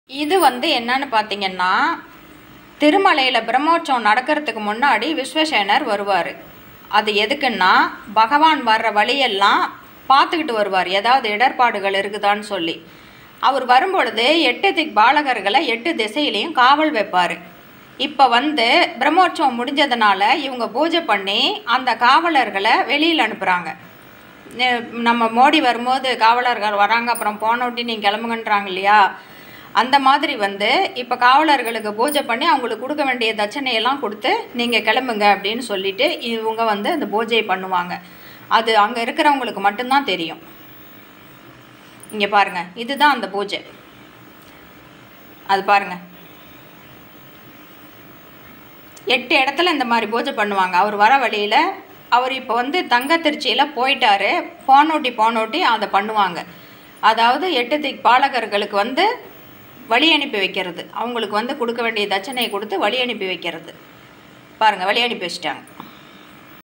இது வந்து என்னன்னு பார்த்தீங்கன்னா திருமலையில் பிரம்மோற்சவம் நடக்கிறதுக்கு முன்னாடி விஸ்வசேனர் வருவார் அது எதுக்குன்னா பகவான் வர்ற வழியெல்லாம் பார்த்துக்கிட்டு வருவார் ஏதாவது இடர்பாடுகள் இருக்குதான்னு சொல்லி அவர் வரும்பொழுது எட்டு திக் பாலகர்களை எட்டு திசையிலையும் காவல் வைப்பார் இப்போ வந்து பிரம்மோற்சவம் முடிஞ்சதுனால இவங்க பூஜை பண்ணி அந்த காவலர்களை வெளியில் அனுப்புகிறாங்க நெ- நம்ம மோடி வரும்போது காவலர்கள் வராங்க அப்புறம் போனோட்டி நீங்கள் கிளம்புங்கன்றாங்க இல்லையா அந்த மாதிரி வந்து இப்போ காவலர்களுக்கு பூஜை பண்ணி அவங்களுக்கு கொடுக்க வேண்டிய தட்சணையெல்லாம் கொடுத்து நீங்கள் கிளம்புங்க அப்படின்னு சொல்லிட்டு இவங்க வந்து அந்த பூஜையை பண்ணுவாங்க அது அங்கே இருக்கிறவங்களுக்கு மட்டும்தான் தெரியும் இங்கே பாருங்க இதுதான் அந்த பூஜை அது பாருங்க எட்டு இடத்துல இந்த மாதிரி பூஜை பண்ணுவாங்க அவர் வர வழியில் அவர் இப்போ வந்து தங்க திருச்சியில் போயிட்டாரு போனோட்டி போனோட்டி அதை பண்ணுவாங்க அதாவது எட்டு திக் பாலகர்களுக்கு வந்து வழி அனுப்பி வைக்கிறது அவங்களுக்கு வந்து கொடுக்க வேண்டிய தட்சணையை கொடுத்து வழி அனுப்பி வைக்கிறது பாருங்கள் வழி அனுப்பி வச்சிட்டாங்க